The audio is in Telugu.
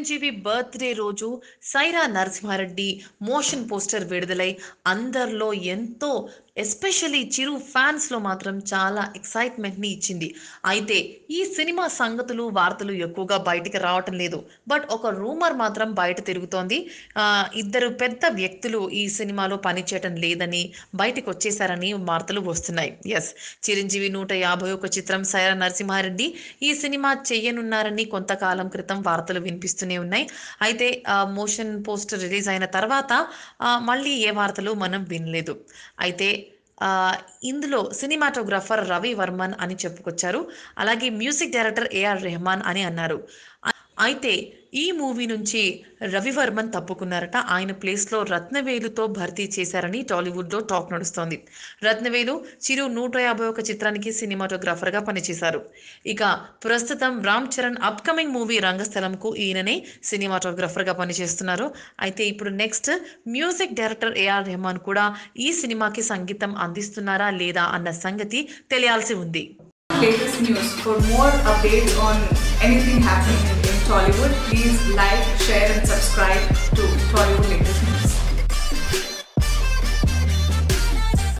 చిరంజీవి బర్త్డే రోజు సైరా నరసింహారెడ్డి మోషన్ పోస్టర్ విడుదలై అందరిలో ఎంతో ఎస్పెషలీ చిరు ఫ్యాన్స్లో మాత్రం చాలా ఎక్సైట్మెంట్ని ఇచ్చింది అయితే ఈ సినిమా సంగతులు వార్తలు ఎక్కువగా బయటికి రావటం లేదు బట్ ఒక రూమర్ మాత్రం బయట తిరుగుతోంది ఆ, ఇద్దరు పెద్ద వ్యక్తులు ఈ సినిమాలో పనిచేయటం లేదని బయటకు వచ్చేసారని వార్తలు వస్తున్నాయి ఎస్ చిరంజీవి నూట యాభై ఒక చిత్రం సైరా నరసింహారెడ్డి ఈ సినిమా చెయ్యనున్నారని కొంతకాలం క్రితం వార్తలు వినిపిస్తూనే ఉన్నాయి అయితే ఆ, మోషన్ పోస్టర్ రిలీజ్ అయిన తర్వాత ఆ, మళ్ళీ ఏ వార్తలు మనం వినలేదు అయితే ఆ, ఇందులో సినిమాటోగ్రాఫర్ రవి వర్మన్ అని చెప్పుకొచ్చారు అలాగే మ్యూజిక్ డైరెక్టర్ ఏఆర్ రెహమాన్ అని అన్నారు అ- అయితే ఈ మూవీ నుంచి రవి వర్మన్ తప్పుకున్నారట ఆయన ప్లేస్లో రత్నవేలుతో భర్తీ చేశారని టాలీవుడ్లో టాక్ నడుస్తోంది రత్నవేలు చిరు నూట యాభై ఒక చిత్రానికి సినిమాటోగ్రాఫర్గా పనిచేశారు ఇక ప్రస్తుతం రామ్ చరణ్ అప్కమింగ్ మూవీ రంగస్థలంకు ఈయననే సినిమాటోగ్రాఫర్గా పనిచేస్తున్నారు అయితే ఇప్పుడు next music director A R Rahman కూడా ఈ సినిమాకి సంగీతం అందిస్తున్నారా లేదా అన్న సంగతి తెలియాల్సి ఉంది latest news. For more updates on anything happening in, in Tollywood, please like, share, and subscribe to Tollywood Latest News.